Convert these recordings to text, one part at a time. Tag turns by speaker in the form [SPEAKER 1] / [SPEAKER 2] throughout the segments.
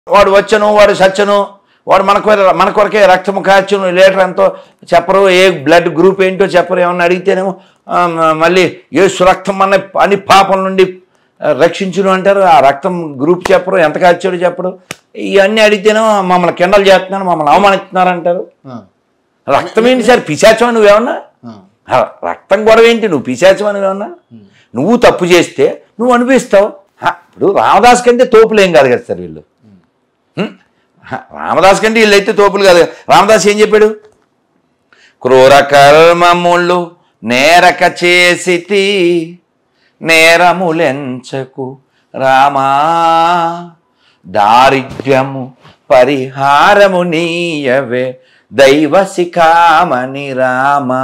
[SPEAKER 1] వాడు వచ్చను వాడు సచ్చను వాడు మన కొర- మన కొరకే రక్తము కాచును లీటర్ ఎంతో చెప్పరు ఏ బ్లడ్ గ్రూప్ ఏంటో చెప్పరు ఏమన్నా అడిగితేనేమో ఆ, మ- మళ్ళీ ఏ రక్తం మన అని పాపం నుండి ఆ, రక్షించును అంటారు ఆ రక్తం గ్రూప్ చెప్పరు ఎంత కాచాడు చెప్పరు ఇవన్నీ అడిగితేనేమో మమ్మల్ని కిండలు చేస్తున్నారు మమ్మల్ని అవమానిస్తున్నారు అంటారు
[SPEAKER 2] ఆ,
[SPEAKER 1] రక్తం ఏంటి సార్ పిశాచం నువ్వేమన్నా
[SPEAKER 2] ఆ,
[SPEAKER 1] ఆ, రక్తం గొడవ ఏంటి నువ్వు పిశాచం అని ఏమన్నా నువ్వు తప్పు చేస్తే నువ్వు అనిపిస్తావు హ, ఇప్పుడు రామదాస్ కంటే తోపులు ఏం కాదు కదా సార్ వీళ్ళు హ్మ్? హ, రామదాస్ కంటే వీళ్ళు అయితే తోపులు కాదు కదా. రామదాస్ ఏం చెప్పాడు క్రూర కర్మములు నేరక చేసితి నేరములెంచకు రామా దారిద్ర్యము పరిహారము నీయవే దైవ శిఖామణి రామా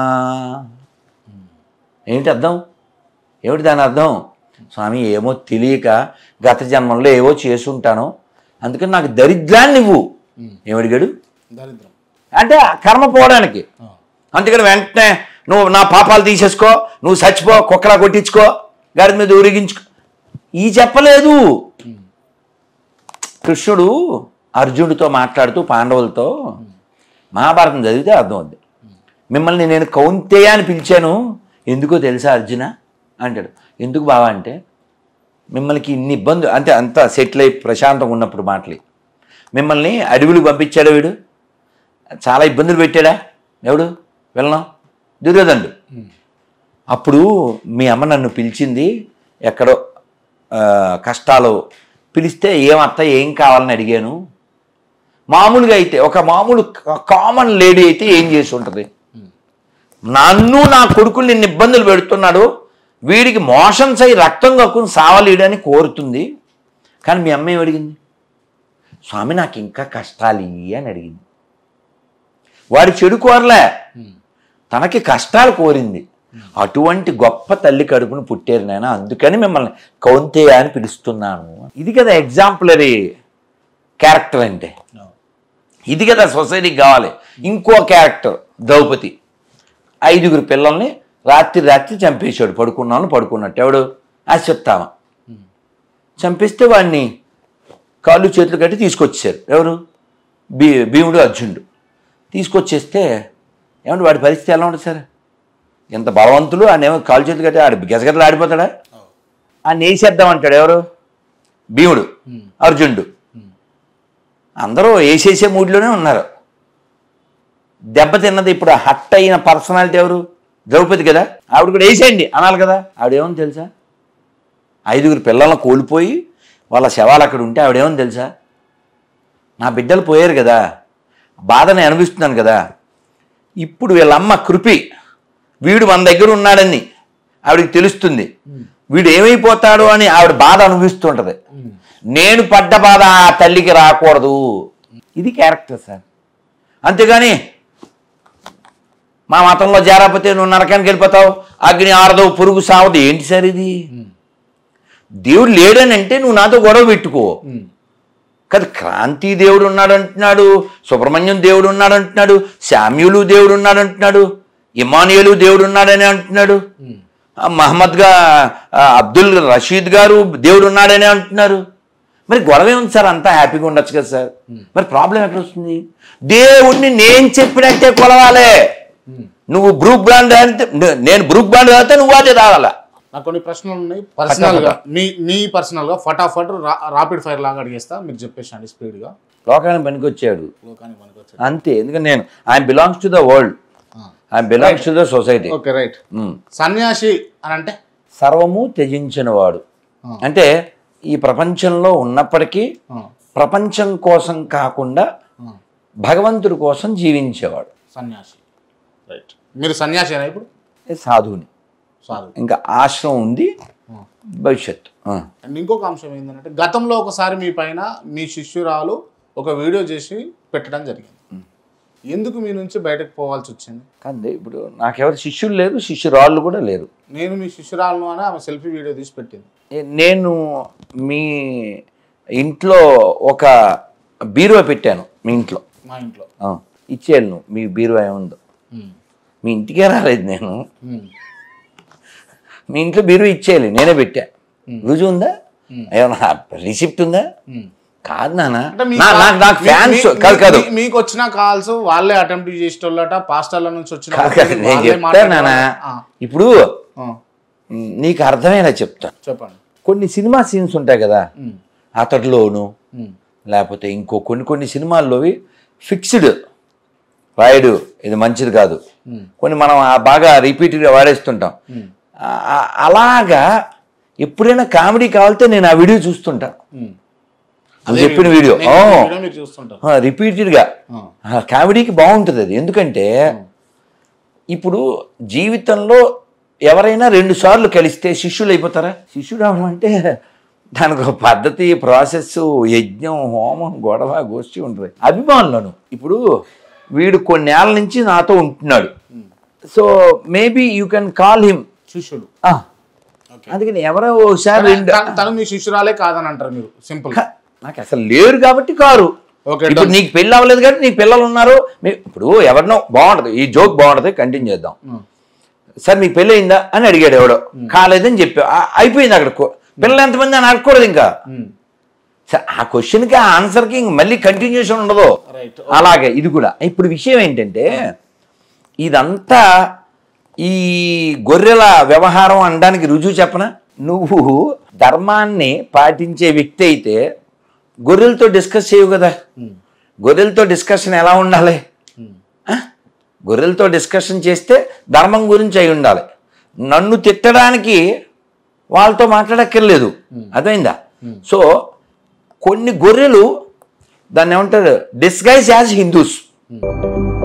[SPEAKER 1] ఏంటి అర్థం ఏమిటి దాని అర్థం స్వామి ఏమో తెలియక గత జన్మంలో ఏవో చేసుంటాను అందుకని నాకు దరిద్రాన్ని నువ్వు ఏమడిగాడు
[SPEAKER 2] దరిద్రం
[SPEAKER 1] అంటే ఆ కర్మ పోవడానికి
[SPEAKER 2] ఆ,
[SPEAKER 1] అందుకని వెంటనే నువ్వు నా పాపాలు తీసేసుకో నువ్వు చచ్చిపో కుక్కలా కొట్టించుకో గాడి మీద ఊరిగించుకో ఈ చెప్పలేదు కృష్ణుడు అర్జునుడితో మాట్లాడుతూ పాండవులతో మహాభారతం చదివితే అర్థం అవుద్ది మిమ్మల్ని నేను కౌంతేయ అని పిలిచాను ఎందుకో తెలుసా అర్జున అంటాడు ఎందుకు బావా అంటే మిమ్మల్ని ఇన్ని ఇబ్బందులు అంటే అంత సెటిల్ అయి ప్రశాంతంగా ఉన్నప్పుడు మాటలు మిమ్మల్ని అడవులకు పంపించాడు వీడు చాలా ఇబ్బందులు పెట్టాడా ఎవడు వెళ్ళను దుర్యోధనుడు అప్పుడు మీ అమ్మ నన్ను పిలిచింది ఎక్కడో ఆ, కష్టాలు పిలిస్తే ఏమత్త ఏం కావాలని అడిగాను మామూలుగా అయితే ఒక మామూలు కామన్ లేడీ అయితే ఏం చేసి ఉంటుంది నన్ను నా కొడుకులు నిన్ను ఇబ్బందులు పెడుతున్నాడు వీడికి మోషన్స్ అయి రక్తం కక్కుని సావలేడని కోరుతుంది కానీ మీ అమ్మ ఏం అడిగింది స్వామి నాకు ఇంకా కష్టాలు ఇయ్యి అని అడిగింది వాడి చెడు కోరలే తనకి కష్టాలు కోరింది అటువంటి గొప్ప తల్లి కడుపును పుట్టారు నేను అందుకని మిమ్మల్ని కౌంతేయ అని పిలుస్తున్నాను ఇది కదా ఎగ్జాంపులరీ క్యారెక్టర్ అంటే
[SPEAKER 2] ఆ,
[SPEAKER 1] ఇది కదా సొసైటీకి కావాలి ఇంకో క్యారెక్టర్ ద్రౌపది ఐదుగురు పిల్లల్ని రాత్రి రాత్రి చంపేశాడు పడుకున్నాను పడుకున్నట్టు ఎవడు అశ్వత్థామ చంపేస్తే వాడిని కాళ్ళు చేతులు కట్టి తీసుకొచ్చారు ఎవరు భీ భీముడు అర్జునుడు తీసుకొచ్చేస్తే ఏమంటే వాడి పరిస్థితి ఎలా ఉంటుంది సార్ ఎంత బలవంతులు ఆయన ఏమో కాళ్ళు చేతులు కట్టి ఆడి గజగజలు ఆడిపోతాడా ఆయన వేసేద్దాం అంటాడు ఎవరు భీముడు అర్జునుడు అందరూ వేసేసే మూడ్లోనే ఉన్నారు దెబ్బ తిన్నది ఇప్పుడు హట్ అయిన పర్సనాలిటీ ఎవరు ద్రౌపది కదా ఆవిడ కూడా వేసేయండి అనాలి కదా ఆవిడేమని తెలుసా ఐదుగురు పిల్లలను కోల్పోయి వాళ్ళ శవాలు అక్కడ ఉంటే ఆవిడేమని తెలుసా నా బిడ్డలు పోయారు కదా బాధని అనిపిస్తున్నాను కదా ఇప్పుడు వీళ్ళమ్మ కృపి వీడు మన దగ్గర ఉన్నాడని ఆవిడకి తెలుస్తుంది వీడు ఏమైపోతాడు అని ఆవిడ బాధ అనుభవిస్తుంటది నేను పడ్డ బాధ ఆ తల్లికి రాకూడదు ఇది క్యారెక్టర్ సార్ అంతేగాని మా మతంలో జారాపోతే నువ్వు నరకానికి వెళ్ళిపోతావు అగ్ని ఆరదవు పురుగు సావదు ఏంటి సార్ ఇది దేవుడు లేడని అంటే నువ్వు నాతో గొడవ పెట్టుకో
[SPEAKER 2] ఉమ్,
[SPEAKER 1] కదా క్రాంతి దేవుడు ఉన్నాడు అంటున్నాడు సుబ్రహ్మణ్యం దేవుడు ఉన్నాడు అంటున్నాడు శామ్యులు దేవుడు ఉన్నాడు అంటున్నాడు ఇమానియలు దేవుడు ఉన్నాడని అంటున్నాడు
[SPEAKER 2] ఉమ్,
[SPEAKER 1] ఆ మహమ్మద్గా ఆ, అబ్దుల్ రషీద్ గారు దేవుడు ఉన్నాడని అంటున్నారు మరి గొడవ ఏముంది సార్ అంతా హ్యాపీగా ఉండొచ్చు కదా సార్ మరి ప్రాబ్లం ఎక్కడ వస్తుంది దేవుడిని నేను చెప్పినట్టే కొలవాలే
[SPEAKER 2] ఉమ్.
[SPEAKER 1] నువ్వు బ్రూక్ బ్రాండ్ అంటే నేను బ్రూక్ బ్రాండ్ అయితే నువ్వు అదే తాగాల
[SPEAKER 2] నాకు కొన్ని ప్రశ్నలు ఉన్నాయి పర్సనల్ గా మీ మీ పర్సనల్ గా ఫటాఫట్ రాపిడ్ ఫైర్ లాగా అడిగేస్తా మీరు చెప్పేసండి స్పీడ్ గా
[SPEAKER 1] లోకానికి పనికొచ్చాడు
[SPEAKER 2] లోకానికి మనకు వచ్చేది.
[SPEAKER 1] అంతే ఎందుకంటే నేను I belongs to the world
[SPEAKER 2] ఆ.
[SPEAKER 1] I belongs to the society
[SPEAKER 2] okay right సన్యాసి అని అంటే
[SPEAKER 1] సర్వము త్యజించిన వాడు
[SPEAKER 2] ఆ.
[SPEAKER 1] అంటే ఈ ప్రపంచంలో ఉన్నప్పటికీ
[SPEAKER 2] ఆ,
[SPEAKER 1] ప్రపంచం కోసం కాకుండా
[SPEAKER 2] ఆ.
[SPEAKER 1] భగవంతుడి కోసం జీవించేవాడు
[SPEAKER 2] సన్యాసి రైట్ మీరు సన్యాసి అయినా ఇప్పుడు
[SPEAKER 1] ఇది సాధువుని
[SPEAKER 2] సాధు
[SPEAKER 1] ఇంకా ఆశ్రమం ఉంది
[SPEAKER 2] ఆ.
[SPEAKER 1] భవిష్యత్తు ఆ.
[SPEAKER 2] అండ్ ఇంకొక అంశం ఏంటంటే గతంలో ఒకసారి మీ పైన మీ శిష్యురాలు ఒక వీడియో చేసి పెట్టడం జరిగింది ఎందుకు మీ నుంచి బయటకు పోవాల్సి వచ్చింది
[SPEAKER 1] కానీ ఇప్పుడు నాకెవరు శిష్యులు లేరు శిష్యురాళ్ళు కూడా లేరు
[SPEAKER 2] నేను మీ శిష్యురాలను అని ఆమె సెల్ఫీ వీడియో తీసి పెట్టింది
[SPEAKER 1] ఏ- నేను మీ ఇంట్లో ఒక బీరువా పెట్టాను మీ ఇంట్లో
[SPEAKER 2] మా ఇంట్లో
[SPEAKER 1] ఆ, ఇచ్చేయాలి నువ్వు మీ బీరువా ఏముందో
[SPEAKER 2] ఉమ్,
[SPEAKER 1] మీ ఇంటికే రాలేదు నేను
[SPEAKER 2] ఉమ్,
[SPEAKER 1] మీ ఇంట్లో బీరువా ఇచ్చేయాలి నేనే పెట్టా రుజువు ఉందా
[SPEAKER 2] ఉమ్.
[SPEAKER 1] ఏమన్నా రిసిప్ట్ ఉందా
[SPEAKER 2] ఉమ్, కాదు
[SPEAKER 1] కాదు నాన్న
[SPEAKER 2] అంటే మీ
[SPEAKER 1] నా-
[SPEAKER 2] కా-
[SPEAKER 1] నాకు నాకు
[SPEAKER 2] మీ-
[SPEAKER 1] ఫ్యాన్స్
[SPEAKER 2] మీ-
[SPEAKER 1] కాదు కాదు
[SPEAKER 2] మీ- మీకు వచ్చిన కాల్స్ వాళ్ళే అటెంప్ట్ చేసేటోళ్ళట పాస్టర్ల నుంచి వచ్చిన
[SPEAKER 1] కాదు కాదు నేను
[SPEAKER 2] వాళ్ళే
[SPEAKER 1] చెప్తాను నాన్న
[SPEAKER 2] మాట్లాడేవాళ్ళ. ఆ,
[SPEAKER 1] ఇప్పుడు
[SPEAKER 2] ఆ,
[SPEAKER 1] మ్, నీకు అర్థమయ్యేలా చెప్తాను
[SPEAKER 2] చెప్పండి
[SPEAKER 1] కొన్ని సినిమా సీన్స్ ఉంటాయి కదా
[SPEAKER 2] ఉమ్,
[SPEAKER 1] అతడిలోను
[SPEAKER 2] ఉమ్,
[SPEAKER 1] లేకపోతే ఇంకో కొన్ని కొన్ని సినిమాల్లోవి ఫిక్స్డ్ రాయుడు ఇది మంచిది కాదు
[SPEAKER 2] ఉమ్,
[SPEAKER 1] కొన్ని మనం ఆ బాగా రిపీటెడ్గా వాడేస్తుంటాం
[SPEAKER 2] ఉమ్,
[SPEAKER 1] ఆ- ఆ- అలాగా ఎప్పుడైనా కామెడీ కావాలితే నేను ఆ వీడియో చూస్తుంటా
[SPEAKER 2] ఉమ్.
[SPEAKER 1] నువ్వు
[SPEAKER 2] అదే
[SPEAKER 1] చెప్పిన వీడియో
[SPEAKER 2] నేను
[SPEAKER 1] ఓ,
[SPEAKER 2] ఈ వీడియో మీరు చూస్తుంటారు
[SPEAKER 1] ఆ, రిపీటెడ్గా
[SPEAKER 2] ఆ,
[SPEAKER 1] ఆ, కామెడీకి బాగుంటుంది అది ఎందుకంటే ఇప్పుడు జీవితంలో ఎవరైనా రెండు సార్లు కలిస్తే శిష్యులు అయిపోతారా శిష్యుడు అవడం అంటే దానికి ఒక పద్ధతి ప్రాసెస్ యజ్ఞం హోమం గొడవ గోష్ఠి ఉంటుంది అభిమానులను ఇప్పుడు వీడు కొన్నేళ్ల నుంచి నాతో ఉంటున్నాడు so maybe you can call him
[SPEAKER 2] శిష్యుడు ఓకే
[SPEAKER 1] అందుకని ఎవరో ఒకసారి రెండు
[SPEAKER 2] తను- తను మీ శిష్యురాలే కాదని అంటారు మీరు సింపుల్
[SPEAKER 1] క- నాకు అసలు లేరు కాబట్టి కారు
[SPEAKER 2] ఓకే
[SPEAKER 1] ఇప్పుడు నీకు పెళ్ళి అవ్వలేదు కాబట్టి నీకు పిల్లలు ఉన్నారు మీ- ఇప్పుడు ఎవరినో బాగుంటది ఈ జోక్ బాగుంటది కంటిన్యూ చేద్దాం సార్ మీకు పెళ్ళి అయిందా అని అడిగాడు ఎవడో కాలేదని చెప్పా ఆ- అయిపోయింది అక్కడ కో- పిల్లలు ఎంతమంది అని అడగకూడదు ఇంకా సరే, ఆ క్వశ్చన్కి ఆ ఆన్సర్కి ఇంక మళ్ళీ కంటిన్యూషన్ ఉండదు
[SPEAKER 2] రైట్
[SPEAKER 1] అలాగే ఇది కూడా ఇప్పుడు విషయం ఏంటంటే ఇదంతా ఈ గొర్రెల వ్యవహారం అనడానికి రుజువు చెప్పనా నువ్వు ధర్మాన్ని పాటించే వ్యక్తి అయితే గొర్రెలతో డిస్కస్ చేయవు కదా గొర్రెలతో డిస్కషన్ ఎలా ఉండాలి ఆ? గొర్రెలతో డిస్కషన్ చేస్తే ధర్మం గురించి అయి ఉండాలి నన్ను తిట్టడానికి వాళ్ళతో మాట్లాడక్కర్లేదు అర్థమైందా సో కొన్ని గొర్రెలు దాన్ని ఏమంటారు డిస్గైజ్ యాజ్ హిందూస్